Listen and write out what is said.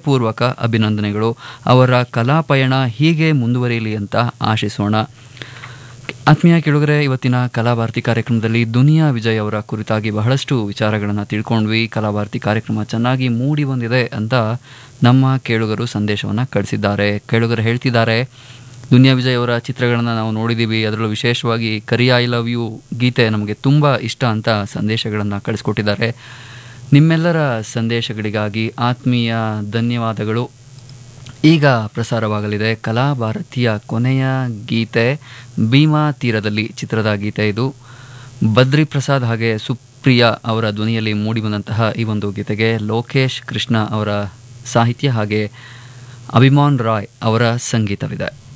ಹೃತ್ಪೂರ್ವಕ ಅಭಿನಂದನೆಗಳು ಅವರ ಕಲಾಪಯಣ ಹೀಗೆ ಮುಂದುವರಿಯಲಿ ಅಂತ ಆಶಿಸೋಣ ಆತ್ಮೀಯ ಕೇಳುಗರೆ ಇವತ್ತಿನ ಕಲಾಭಾರತಿ ಕಾರ್ಯಕ್ರಮದಲ್ಲಿ ದುನಿಯಾ ವಿಜಯ್ ಅವರ ಕುರಿತಾಗಿ ಬಹಳಷ್ಟು ವಿಚಾರಗಳನ್ನು ತಿಳ್ಕೊಂಡ್ವಿ ಕಲಾಭಾರತಿ ಕಾರ್ಯಕ್ರಮ ಚೆನ್ನಾಗಿ ಮೂಡಿ ಬಂದಿದೆ ಅಂತ ನಮ್ಮ ಕೇಳುಗರು ಸಂದೇಶವನ್ನು ಕಳಿಸಿದ್ದಾರೆ ಕೇಳುಗರು ಹೇಳ್ತಿದ್ದಾರೆ ದುನಿಯಾ ವಿಜಯ್ ಅವರ ಚಿತ್ರಗಳನ್ನು ನಾವು ನೋಡಿದ್ದೀವಿ ಅದರಲ್ಲೂ ವಿಶೇಷವಾಗಿ ಕರಿ ಐ ಲವ್ ಯು ಗೀತೆ ನಮಗೆ ತುಂಬ ಇಷ್ಟ ಅಂತ ಸಂದೇಶಗಳನ್ನು ಕಳಿಸ್ಕೊಟ್ಟಿದ್ದಾರೆ ನಿಮ್ಮೆಲ್ಲರ ಸಂದೇಶಗಳಿಗಾಗಿ ಆತ್ಮೀಯ ಧನ್ಯವಾದಗಳು ಈಗ ಪ್ರಸಾರವಾಗಲಿದೆ ಕಲಾಭಾರತಿಯ ಕೊನೆಯ ಗೀತೆ ಭೀಮಾ ತೀರದಲ್ಲಿ ಚಿತ್ರದ ಗೀತೆ ಇದು ಬದ್ರಿ ಪ್ರಸಾದ್ ಹಾಗೆ ಸುಪ್ರಿಯಾ ಅವರ ಧ್ವನಿಯಲ್ಲಿ ಮೂಡಿಬಂದಂತಹ ಈ ಒಂದು ಗೀತೆಗೆ ಲೋಕೇಶ್ ಕೃಷ್ಣ ಅವರ ಸಾಹಿತ್ಯ ಹಾಗೆ ಅಭಿಮಾನ್ ರಾಯ್ ಅವರ ಸಂಗೀತವಿದೆ